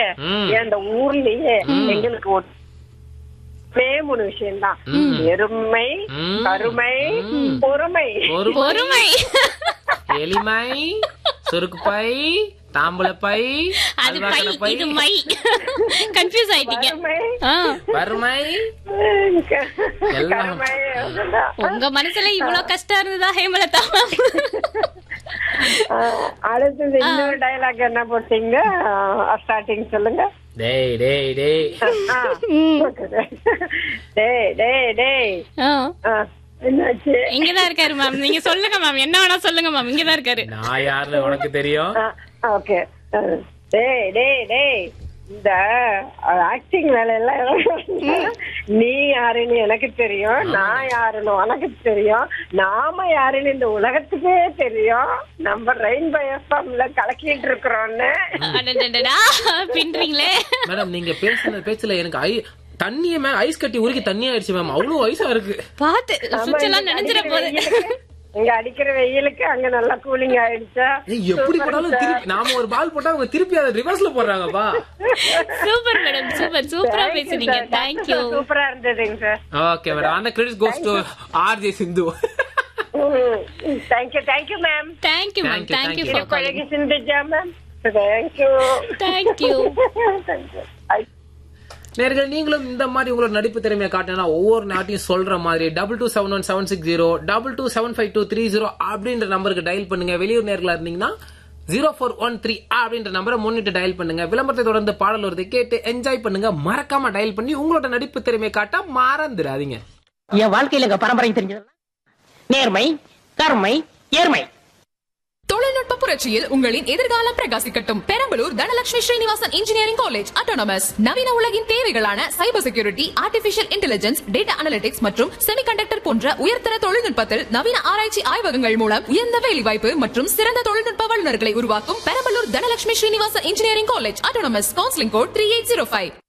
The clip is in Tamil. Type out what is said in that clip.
ம். அந்த ஊர்லயே எங்களுக்கு ஒரு ஒரே மூணு விஷயம் தான் எருமை ம். கருமை ம். பொறுமை ஒரு பொறுமை எலிமை சுருக்கு பை தாம்பூல பை அது பை அல்வாக்கடை பை இது மை கன்ஃபியூஸ் ஆயிட்டீங்க கருமை ஆ, வறுமை க- எல்லாம். கருமை அதுதான். உங்க மனசுல இவ்வளவு கஷ்டம் இருந்ததா ஹேமலதா ஆ, அடுத்தது இன்னொரு டைலாக் என்ன போட்டீங்க ஸ்டார்டிங் சொல்லுங்க டேய் டேய் டேய் ஆ, டேய் டேய் டேய் ஆ, ஆ, என்னாச்சு இங்கதான் இருக்காரு மேம் நீங்க சொல்லுங்க மேம் என்ன வேணா சொல்லுங்க மேம் இங்கதான் இருக்காரு நான் யாருன்னு உனக்கு தெரியும் ஓகே டேய் டேய் டேய் இந்த ஆக்டிங் வேலையெல்லாம் நீ யாருன்னு எனக்கு தெரியும் நான் யாருன்னு உனக்கு தெரியும் நாம யாருன்னு இந்த உலகத்துக்கே தெரியும் நம்ம ரெயின்போ எஃப்எம்ல கலக்கிட்டு இருக்கிறோம்னு அடடடடா, பின்றீங்களே மேடம் நீங்க பேசுன பேச்சுல எனக்கு ஐ தண்ணிய மேம் ஐஸ் கட்டி உருக்கி தண்ணி ஆயிடுச்சு மேம் அவ்வளவு ஐஸா இருக்கு பாத்து ஆமா, சுவிட்ச் எல்லாம் இங்க நினைஞ்சிட அடிக்கிற போகுது வெயிலுக்கு- இங்க அடிக்கிற வெயிலுக்கு அங்க நல்லா கூலிங் ஆயிடுச்சா ஏய், எப்படி போட்டாலும் திருப்பி நாம ஒரு பால் போட்டா அவங்க திருப்பி அதை ரிவர்ஸ்ல போடுறாங்கப்பா சூப்பர் மேடம் சூப்பர் சூப்பரா பேசுறீங்க தேங்க்யூ சூப்பரா இருந்ததுங்க சார் ஓகே மேடம் அந்த credit goes to RJ Sindhu thank you thank you ma'am thank you ma'am Thank you, thank you thank for calling பழகி சிந்திச்சா மேம் தேங்க்யூ தேங்க்யூ தேங்க்யூ நேர்கள் நீங்களும் இந்த மாதிரி உங்களோட நடிப்பு திறமையை காட்டினா ஒவ்வொரு நாட்டையும் சொல்ற மாதிரி double two seven one seven six zero double two seven five two three zero அப்படின்ற நம்பருக்கு டயல் பண்ணுங்க வெளியூர் நேர்களா இருந்தீங்கன்னா ஜீரோ ஃபோர் ஒன் த்ரீ அப்படின்ற நம்பரை முன்னிட்டு டயல் பண்ணுங்க விளம்பரத்தை தொடர்ந்து பாடல் வருது கேட்டு என்ஜாய் பண்ணுங்க மறக்காம டயல் பண்ணி உங்களோட நடிப்பு திறமையை காட்ட மறந்துடாதீங்க என் வாழ்க்கையில எங்க பரம்பரை தெரிஞ்சது நேர்மை கருமை ஏர்மை தொழில்நுட்ப புரட்சியில் உங்களின் எதிர்காலம் பிரகாசிக்கட்டும் Perambalur Dhanalakshmi Srinivasan engineering college autonomous நவீன உலகின் தேவைகளான cyber security artificial intelligence data analytics மற்றும் செமிகண்டக்டர் போன்ற உயர்தர தொழில்நுட்பத்தில் நவீன ஆராய்ச்சி ஆய்வகங்கள் மூலம் உயர்ந்த வேலைவாய்ப்பு மற்றும் சிறந்த தொழில்நுட்ப வல்லுநர்களை உருவாக்கும் Perambalur Dhanalakshmi Srinivasan engineering college autonomous counselling code three eight zero five